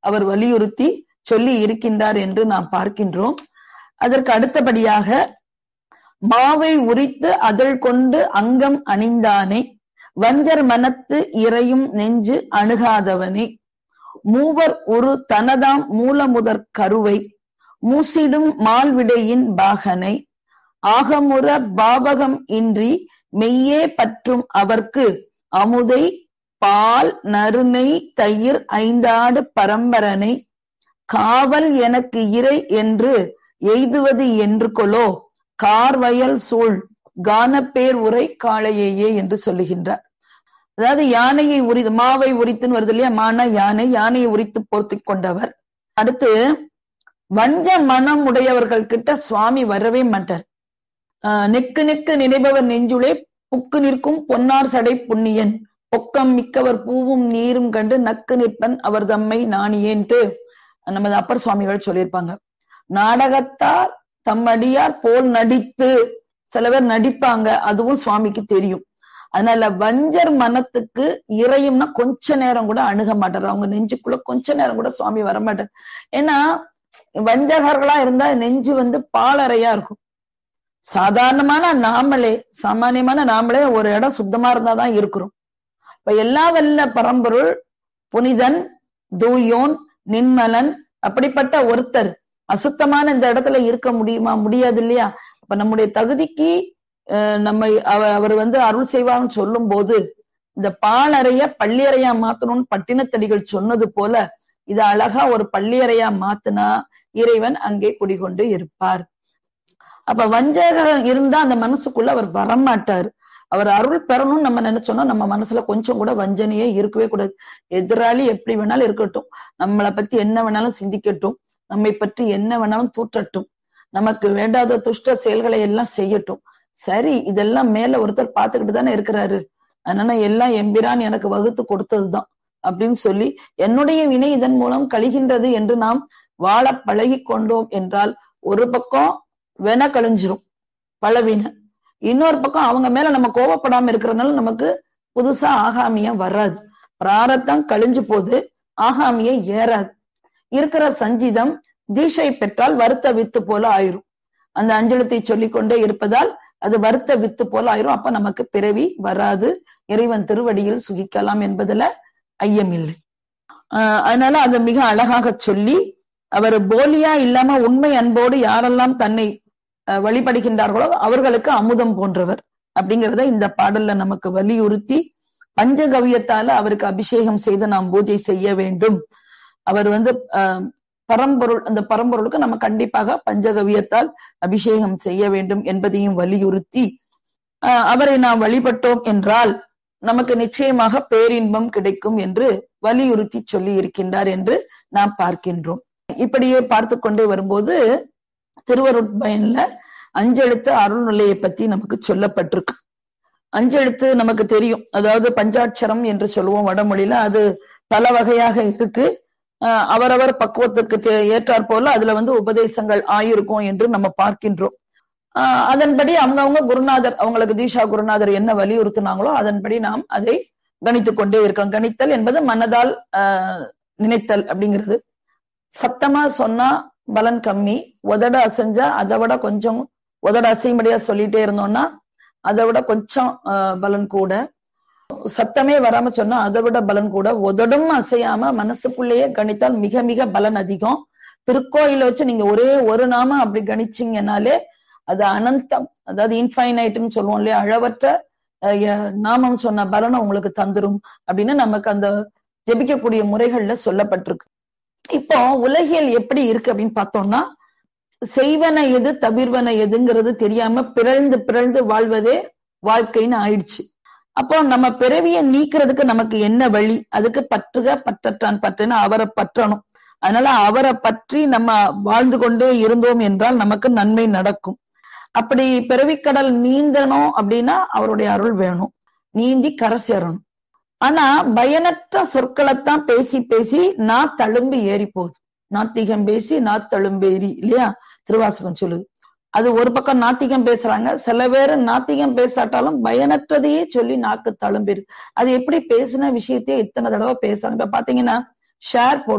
அவர் வலியுறுத்தி சொல்லி இருக்கின்றார் என்று நாம் பார்க்கின்றோம் அதற்கு அடுத்தபடியாக மாவை உரித்து அதழ் கொண்டு அங்கம் அணிந்தானே வஞ்சர் மனத்து இறையும் நெஞ்சு அணுகாதவனே மூவர் ஒரு தனதாம் மூலமுதற் கருவை மூசிடும் மால்விடையின் பாகனை ஆகமுற பாவகம் இன்றி மெய்யே பற்றும் அவர்க்கு அமுதை பால் நறுனை தயிர் ஐந்தாடு பரம்பரனை காவல் எனக்கு இறை என்று எய்துவது என்று கொலோ கார்வயல் சூழ் கானப்பேர் உரை காளையேயே என்று சொல்லுகின்றார் அதாவது யானையை உரி மாவை உரித்துன்னு வருது இல்லையா மான யானை யானையை உரித்து போர்த்தி கொண்டவர் அடுத்து வஞ்ச மனம் உடையவர்கள் கிட்ட சுவாமி வரவே மாட்டார் ஆஹ் நெக்கு நெக்கு நினைப்பவர் நெஞ்சுளே புக்கு நிற்கும் பொன்னார் சடை புண்ணியன் பொக்கம் மிக்கவர் பூவும் நீரும் கண்டு நக்கு நிற்பன் அவர் தம்மை நாணியேன்ட்டு நமது அப்பர் சுவாமிகள் சொல்லியிருப்பாங்க நாடகத்தார் தம்மடியார் போல் நடித்து சில பேர் நடிப்பாங்க அதுவும் சுவாமிக்கு தெரியும் அதனால வஞ்சர் மனத்துக்கு இறையும்னா கொஞ்ச நேரம் கூட அணுக மாட்டார் அவங்க நெஞ்சுக்குள்ள கொஞ்ச நேரம் கூட சுவாமி வரமாட்டார் ஏன்னா வஞ்சகர்களா இருந்தா நெஞ்சு வந்து பாலறையா இருக்கும் சாதாரணமான நாமளே சாமானியமான நாமளே ஒரு இடம் சுத்தமா இருந்தாதான் இருக்கிறோம் இப்ப எல்லா வல்ல பரம்பொருள் புனிதன் தூயோன் நின்மலன் அப்படிப்பட்ட ஒருத்தர் அசுத்தமான இந்த இடத்துல இருக்க முடியுமா முடியாது இல்லையா அப்ப நம்முடைய தகுதிக்கு நம்மை அவர் வந்து அருள் செய்வார்னு சொல்லும் போது இந்த பாலறைய பள்ளியறையா மாத்தணும்னு பட்டினத்தடிகள் சொன்னது போல இத அழகா ஒரு பள்ளியறையா மாத்துனா இறைவன் அங்கே குடிகொண்டு இருப்பார் அப்ப வஞ்சகம் இருந்தா அந்த மனசுக்குள்ள அவர் வரமாட்டார் அவர் அருள் பெறணும்னு நம்ம நினைச்சோம்னா நம்ம மனசுல கொஞ்சம் கூட வஞ்சனையே இருக்கவே கூடாது எதிராளி எப்படி வேணாலும் இருக்கட்டும் நம்மளை பத்தி என்ன வேணாலும் சிந்திக்கட்டும் நம்மை பற்றி என்ன வேணாலும் தூற்றட்டும் நமக்கு வேண்டாத துஷ்ட செயல்களை எல்லாம் செய்யட்டும் சரி இதெல்லாம் மேல ஒருத்தர் பார்த்துக்கிட்டு தானே இருக்கிறாரு அதனால எல்லாம் எம்பிரான் எனக்கு வகுத்து கொடுத்ததுதான் அப்படின்னு சொல்லி என்னுடைய வினை இதன் மூலம் கழிகின்றது என்று நாம் வாழ பழகி கொண்டோம் என்றால் ஒரு பக்கம் வென கழிஞ்சிரும் பழவின இன்னொரு பக்கம் அவங்க மேல நம்ம கோவப்படாம இருக்கிறதுனால நமக்கு புதுசா ஆகாமியம் வராது பிராரத்தம் கழிஞ்சு போது ஆகாமியம் ஏறாது இருக்கிற சஞ்சிதம் தீஷை பெற்றால் வருத்த வித்து போல ஆயிரும் அந்த அஞ்சலத்தை சொல்லிக் கொண்டே இருப்பதால் அது வருத்த வித்து போல ஆயிரும் அப்ப நமக்கு பிறவி வராது இறைவன் திருவடியில் சுகிக்கலாம் என்பதுல ஐயமில்லை ஆஹ் அதனால அதை மிக அழகாக சொல்லி அவர் போலியா இல்லாம உண்மை அன்போடு யாரெல்லாம் தன்னை வழிபடுகின்றார்களோ அவர்களுக்கு அமுதம் போன்றவர் அப்படிங்கிறத இந்த பாடல்ல நமக்கு வலியுறுத்தி பஞ்சகவியத்தால அவருக்கு அபிஷேகம் செய்து நாம் பூஜை செய்ய வேண்டும் அவர் வந்து பரம்பொருள் அந்த பரம்பொருளுக்கு நம்ம கண்டிப்பாக பஞ்சகவியத்தால் அபிஷேகம் செய்ய வேண்டும் என்பதையும் வலியுறுத்தி அவரை நாம் வழிபட்டோம் என்றால் நமக்கு நிச்சயமாக பேரின்பம் கிடைக்கும் என்று வலியுறுத்தி சொல்லி இருக்கின்றார் என்று நாம் பார்க்கின்றோம் இப்படியே பார்த்து கொண்டே வரும்போது திருவருட்பயன்ல அஞ்செழுத்து அருள்நிலையை பத்தி நமக்கு சொல்லப்பட்டிருக்கு அஞ்செழுத்து நமக்கு தெரியும் அதாவது பஞ்சாட்சரம் என்று சொல்லுவோம் வடமொழியில அது பல வகையாக இருக்கு அவரவர் பக்குவத்துக்கு ஏற்றாற் போல அதுல வந்து உபதேசங்கள் ஆயிருக்கும் என்று நம்ம பார்க்கின்றோம் ஆஹ் அதன்படி அவங்கவுங்க குருநாதர் அவங்களுக்கு தீஷா குருநாதர் என்ன வலியுறுத்தினாங்களோ அதன்படி நாம் அதை கணித்துக் கொண்டே இருக்கோம் கணித்தல் என்பது மனதால் ஆஹ் நினைத்தல் அப்படிங்கிறது சத்தமா சொன்னா பலன் கம்மி உதட அசைஞ்சா அதை விட கொஞ்சம் உதட அசையும்படியா சொல்லிட்டே இருந்தோம்னா அதை விட கொஞ்சம் பலன் கூட சத்தமே வராம சொன்னா அதை விட பலன் கூட உதடும் அசையாம மனசுக்குள்ளேயே கணித்தால் மிக மிக பலன் அதிகம் திருக்கோயில வச்சு நீங்க ஒரே ஒரு நாம அப்படி கணிச்சீங்கன்னாலே அது அனந்தம் அதாவது இன்ஃபைனைட்னு சொல்லுவோம் இல்லையா அளவற்ற நாமம் சொன்ன பலனை உங்களுக்கு தந்துரும் அப்படின்னு நமக்கு அந்த ஜெபிக்கக்கூடிய முறைகள்ல சொல்லப்பட்டிருக்கு இப்போ உலகியல் எப்படி இருக்கு அப்படின்னு பார்த்தோம்னா செய்வன எது தவிர்வன எதுங்கிறது தெரியாம பிறழ்ந்து பிறழ்ந்து வாழ்வதே வாழ்க்கைன்னு ஆயிடுச்சு அப்போ நம்ம பிறவியை நீக்கிறதுக்கு நமக்கு என்ன வழி அதுக்கு பற்றுக பற்றற்றான் பற்றுன்னு அவரை பற்றணும் அதனால அவரை பற்றி நம்ம வாழ்ந்து கொண்டே இருந்தோம் என்றால் நமக்கு நன்மை நடக்கும் அப்படி பிறவிக்கடல் நீந்தணும் அப்படின்னா அவருடைய அருள் வேணும் நீந்தி கரை சேரணும் ஆனா பயனற்ற சொற்களைத்தான் பேசி பேசி நான் தழும்பு ஏறி போகுது நாத்திகம் பேசி நான் தழும்பேறி இல்லையா திருவாசகம் சொல்லுது அது ஒரு பக்கம் நாத்திகம் பேசுறாங்க சில பேர் நாத்திகம் பேசாட்டாலும் பயனற்றதையே சொல்லி நாக்கு தழும்பேறு அது எப்படி பேசின விஷயத்தையே இத்தனை தடவை பேசுறாங்க இப்ப பாத்தீங்கன்னா ஷேர்